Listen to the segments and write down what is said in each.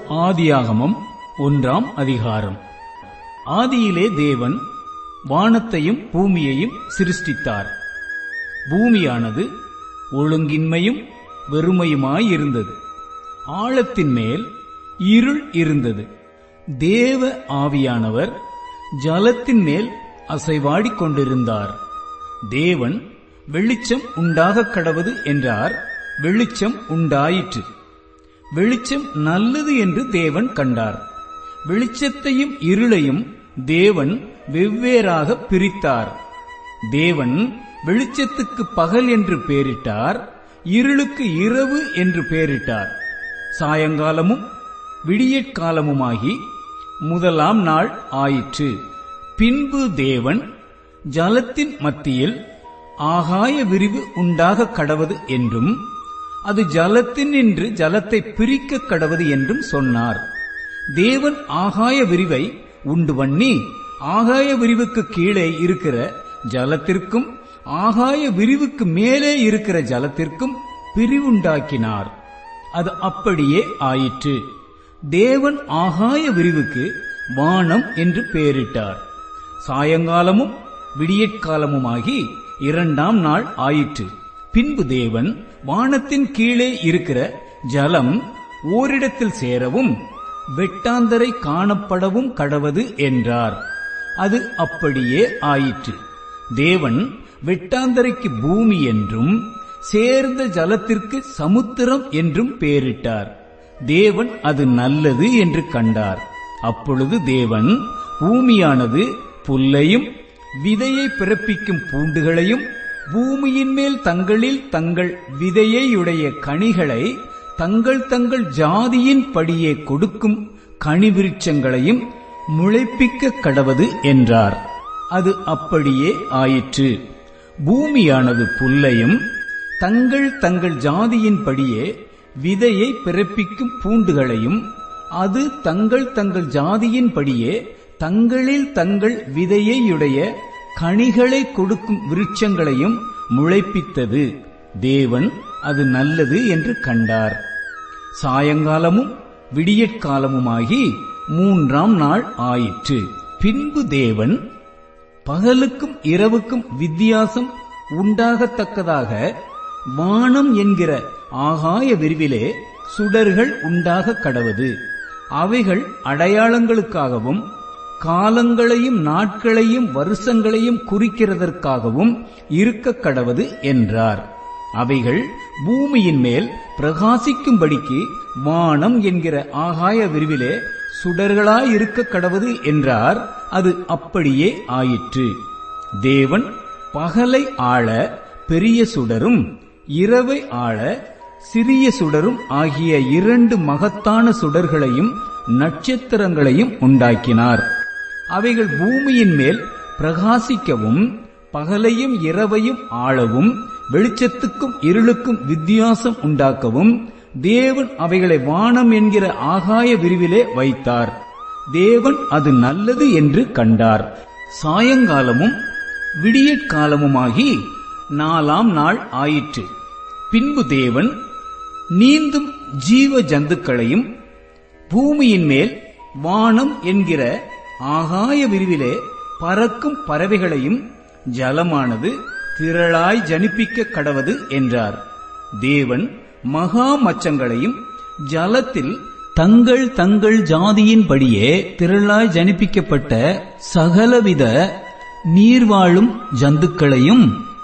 ஆதியாகமம் ஒன்றாம் அதிகாரம் ஆதியிலே தேவன் வானத்தையும் பூமியையும் சிருஷ்டித்தார் பூமியானது ஒழுங்கின்மையும் வெறுமையுமாயிருந்தது ஆழத்தின் மேல் இருள் இருந்தது தேவ ஆவியானவர் ஜலத்தின் மேல் அசைவாடிக் கொண்டிருந்தார் தேவன் வெளிச்சம் உண்டாகக் கடவது என்றார் வெளிச்சம் உண்டாயிற்று வெளிச்சம் நல்லது என்று தேவன் கண்டார் வெளிச்சத்தையும் இருளையும் தேவன் வெவ்வேறாக பிரித்தார் தேவன் வெளிச்சத்துக்கு பகல் என்று பெயரிட்டார் இருளுக்கு இரவு என்று பெயரிட்டார் சாயங்காலமும் விடியற்காலமுமாகி முதலாம் நாள் ஆயிற்று பின்பு தேவன் ஜலத்தின் மத்தியில் ஆகாய விரிவு உண்டாக கடவது என்றும் அது ஜலத்தின் நின்று ஜலத்தை பிரிக்க கடவது என்றும் சொன்னார் தேவன் ஆகாய விரிவை உண்டு பண்ணி ஆகாய விரிவுக்கு கீழே இருக்கிற ஜலத்திற்கும் ஆகாய விரிவுக்கு மேலே இருக்கிற ஜலத்திற்கும் பிரிவுண்டாக்கினார் அது அப்படியே ஆயிற்று தேவன் ஆகாய விரிவுக்கு வானம் என்று பெயரிட்டார் சாயங்காலமும் விடியற்காலமுமாகி இரண்டாம் நாள் ஆயிற்று பின்பு தேவன் வானத்தின் கீழே இருக்கிற ஜலம் ஓரிடத்தில் சேரவும் வெட்டாந்தரை காணப்படவும் கடவது என்றார் அது அப்படியே ஆயிற்று தேவன் வெட்டாந்தரைக்கு பூமி என்றும் சேர்ந்த ஜலத்திற்கு சமுத்திரம் என்றும் பெயரிட்டார் தேவன் அது நல்லது என்று கண்டார் அப்பொழுது தேவன் பூமியானது புல்லையும் விதையை பிறப்பிக்கும் பூண்டுகளையும் பூமியின் மேல் தங்களில் தங்கள் விதையையுடைய கனிகளை தங்கள் தங்கள் ஜாதியின் படியே கொடுக்கும் கனிவிருட்சங்களையும் முளைப்பிக்க கடவது என்றார் அது அப்படியே ஆயிற்று பூமியானது புல்லையும் தங்கள் தங்கள் ஜாதியின்படியே விதையை பிறப்பிக்கும் பூண்டுகளையும் அது தங்கள் தங்கள் ஜாதியின்படியே தங்களில் தங்கள் விதையையுடைய கனிகளை கொடுக்கும் விருட்சங்களையும் முளைப்பித்தது தேவன் அது நல்லது என்று கண்டார் சாயங்காலமும் விடியற்காலமுமாகி மூன்றாம் நாள் ஆயிற்று பின்பு தேவன் பகலுக்கும் இரவுக்கும் வித்தியாசம் உண்டாகத்தக்கதாக வானம் என்கிற ஆகாய விரிவிலே சுடர்கள் உண்டாக கடவது அவைகள் அடையாளங்களுக்காகவும் காலங்களையும் நாட்களையும் வருஷங்களையும் குறிக்கிறதற்காகவும் இருக்க கடவது என்றார் அவைகள் பூமியின் மேல் பிரகாசிக்கும்படிக்கு வானம் என்கிற ஆகாய விரிவிலே சுடர்களாயிருக்க கடவது என்றார் அது அப்படியே ஆயிற்று தேவன் பகலை ஆள பெரிய சுடரும் இரவை ஆள சிறிய சுடரும் ஆகிய இரண்டு மகத்தான சுடர்களையும் நட்சத்திரங்களையும் உண்டாக்கினார் அவைகள் பூமியின் மேல் பிரகாசிக்கவும் பகலையும் இரவையும் ஆளவும் வெளிச்சத்துக்கும் இருளுக்கும் வித்தியாசம் உண்டாக்கவும் தேவன் அவைகளை வானம் என்கிற ஆகாய விரிவிலே வைத்தார் தேவன் அது நல்லது என்று கண்டார் சாயங்காலமும் விடியற்காலமுமாகி நாலாம் நாள் ஆயிற்று பின்பு தேவன் நீந்தும் ஜீவ ஜந்துக்களையும் பூமியின் மேல் வானம் என்கிற ஆகாய விரிவிலே பறக்கும் பறவைகளையும் ஜலமானது திரளாய் ஜனிப்பிக்க கடவது என்றார் தேவன் மகா மச்சங்களையும் ஜலத்தில் தங்கள் தங்கள் ஜாதியின்படியே திரளாய் ஜனிப்பிக்கப்பட்ட சகலவித நீர்வாழும் ஜந்துக்களையும்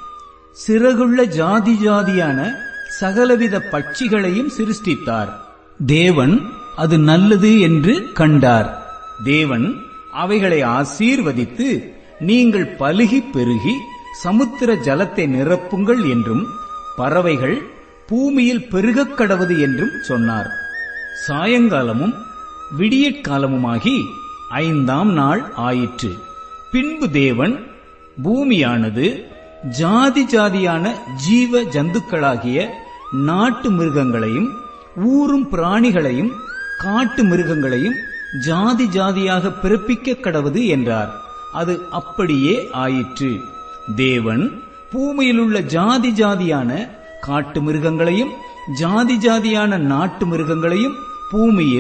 சிறகுள்ள ஜாதி ஜாதியான சகலவித பட்சிகளையும் சிருஷ்டித்தார் தேவன் அது நல்லது என்று கண்டார் தேவன் அவைகளை ஆசீர்வதித்து நீங்கள் பலுகி பெருகி சமுத்திர ஜலத்தை நிரப்புங்கள் என்றும் பறவைகள் பூமியில் பெருகக் கடவது என்றும் சொன்னார் சாயங்காலமும் விடியற்காலமுமாகி ஐந்தாம் நாள் ஆயிற்று பின்பு தேவன் பூமியானது ஜாதி ஜாதியான ஜீவ ஜந்துக்களாகிய நாட்டு மிருகங்களையும் ஊரும் பிராணிகளையும் காட்டு மிருகங்களையும் ஜாதி ஜாதியாக பிறப்பிக்க கடவது என்றார் அது அப்படியே ஆயிற்று தேவன் பூமியிலுள்ள ஜாதி ஜாதியான காட்டு மிருகங்களையும் ஜாதி ஜாதியான நாட்டு மிருகங்களையும் பூமியில்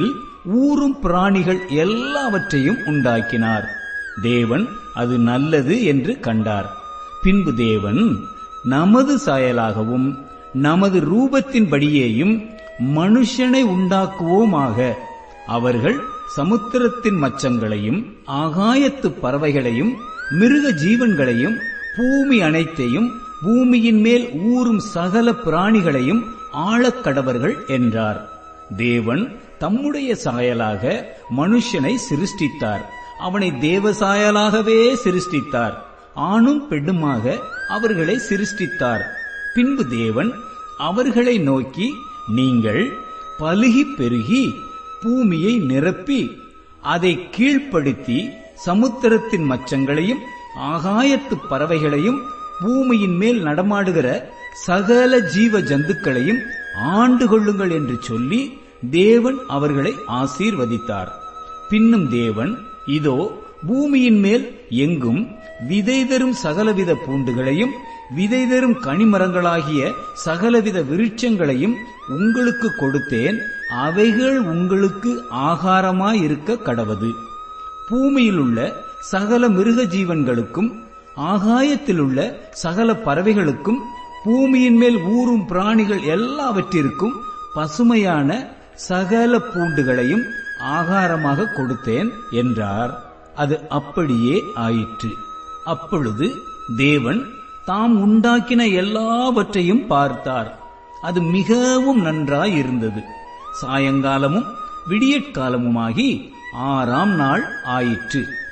ஊரும் பிராணிகள் எல்லாவற்றையும் உண்டாக்கினார் தேவன் அது நல்லது என்று கண்டார் பின்பு தேவன் நமது சாயலாகவும் நமது ரூபத்தின்படியேயும் மனுஷனை உண்டாக்குவோமாக அவர்கள் சமுத்திரத்தின் மச்சங்களையும் ஆகாயத்து பறவைகளையும் மிருக ஜீவன்களையும் பூமி அனைத்தையும் பூமியின் மேல் ஊறும் சகல பிராணிகளையும் ஆழக்கடவர்கள் என்றார் தேவன் தம்முடைய சாயலாக மனுஷனை சிருஷ்டித்தார் அவனை தேவ சாயலாகவே சிருஷ்டித்தார் ஆணும் பெண்ணுமாக அவர்களை சிருஷ்டித்தார் பின்பு தேவன் அவர்களை நோக்கி நீங்கள் பலுகி பெருகி பூமியை நிரப்பி அதை கீழ்ப்படுத்தி சமுத்திரத்தின் மச்சங்களையும் ஆகாயத்து பறவைகளையும் பூமியின் மேல் நடமாடுகிற சகல ஜீவ ஜந்துக்களையும் ஆண்டு கொள்ளுங்கள் என்று சொல்லி தேவன் அவர்களை ஆசீர்வதித்தார் பின்னும் தேவன் இதோ பூமியின் மேல் எங்கும் விதை தரும் சகலவித பூண்டுகளையும் விதை தரும் கனிமரங்களாகிய சகலவித விருட்சங்களையும் உங்களுக்கு கொடுத்தேன் அவைகள் உங்களுக்கு ஆகாரமாயிருக்க கடவது பூமியிலுள்ள சகல மிருக ஜீவன்களுக்கும் ஆகாயத்திலுள்ள சகல பறவைகளுக்கும் பூமியின் மேல் ஊறும் பிராணிகள் எல்லாவற்றிற்கும் பசுமையான சகல பூண்டுகளையும் ஆகாரமாக கொடுத்தேன் என்றார் அது அப்படியே ஆயிற்று அப்பொழுது தேவன் தாம் உண்டாக்கின எல்லாவற்றையும் பார்த்தார் அது மிகவும் நன்றாயிருந்தது சாயங்காலமும் விடியற்காலமுமாகி ஆறாம் நாள் ஆயிற்று